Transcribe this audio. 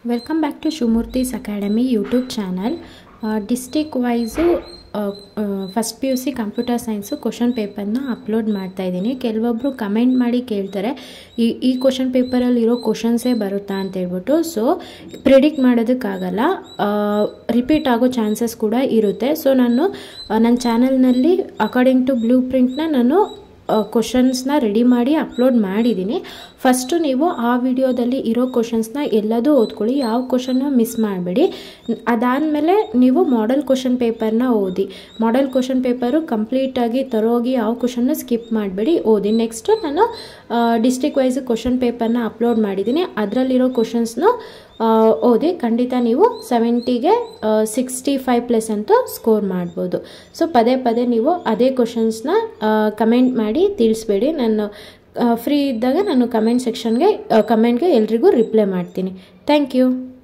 welcome back to Shivamurthy's academy YouTube channel district wise first P U C computer science question ಪೇಪರ್ನ upload ಮಾಡ್ತಾ ಇದ್ದೀನಿ ಕೆಲವೊಬ್ಬರು comment ಮಾಡಿ ಕೇಳ್ತಾರೆ ಈ ಈ ಕ್ವಶನ್ ಪೇಪರಲ್ಲಿ ಇರೋ ಕ್ವಶನ್ಸೇ ಬರುತ್ತಾ ಅಂತ ಹೇಳ್ಬಿಟ್ಟು ಸೊ ಪ್ರಿಡಿಕ್ಟ್ ಮಾಡೋದಕ್ಕಾಗಲ್ಲ ರಿಪೀಟ್ ಆಗೋ ಚಾನ್ಸಸ್ ಕೂಡ ಇರುತ್ತೆ ಸೊ ನಾನು ನನ್ನ ಚಾನಲ್ನಲ್ಲಿ ಅಕಾರ್ಡಿಂಗ್ ಟು ಬ್ಲೂ ಪ್ರಿಂಟ್ನ ನಾನು ಕ್ವಶನ್ಸ್ನ ರೆಡಿ ಮಾಡಿ ಅಪ್ಲೋಡ್ ಮಾಡಿದ್ದೀನಿ ಫಸ್ಟು ನೀವು ಆ ವಿಡಿಯೋದಲ್ಲಿ ಇರೋ ಕ್ವಶನ್ಸ್ನ ಎಲ್ಲದೂ ಓದ್ಕೊಳ್ಳಿ ಯಾವ ಕ್ವಶನ್ನು ಮಿಸ್ ಮಾಡಬೇಡಿ ಅದಾದಮೇಲೆ ನೀವು ಮಾಡೆಲ್ ಕ್ವಶನ್ ಪೇಪರ್ನ ಓದಿ ಮಾಡೆಲ್ ಕ್ವಶನ್ ಪೇಪರು ಕಂಪ್ಲೀಟಾಗಿ ತರೋಗಿ ಯಾವ ಕ್ವಶನ್ನು ಸ್ಕಿಪ್ ಮಾಡಬೇಡಿ ಓದಿ ನೆಕ್ಸ್ಟು ನಾನು ಡಿಸ್ಟಿಕ್ ವೈಸ್ ಕ್ವಶನ್ ಪೇಪರ್ನ ಅಪ್ಲೋಡ್ ಮಾಡಿದ್ದೀನಿ ಅದರಲ್ಲಿರೋ ಕ್ವಶನ್ಸ್ನು ಓದಿ ಖಂಡಿತ ನೀವು ಸೆವೆಂಟಿಗೆ ಸಿಕ್ಸ್ಟಿ ಫೈವ್ ಪ್ಲಸ್ ಅಂತೂ ಸ್ಕೋರ್ ಮಾಡ್ಬೋದು ಸೊ ಪದೇ ಪದೇ ನೀವು ಅದೇ ಕ್ವಶನ್ಸ್ನ ಕಮೆಂಟ್ ಮಾಡಿ ತಿಳಿಸ್ಬೇಡಿ ನಾನು ಫ್ರೀ ಇದ್ದಾಗ ನಾನು ಕಮೆಂಟ್ ಸೆಕ್ಷನ್ಗೆ ಕಮೆಂಟ್ಗೆ ಎಲ್ರಿಗೂ ರಿಪ್ಲೈ ಮಾಡ್ತೀನಿ ಥ್ಯಾಂಕ್ ಯು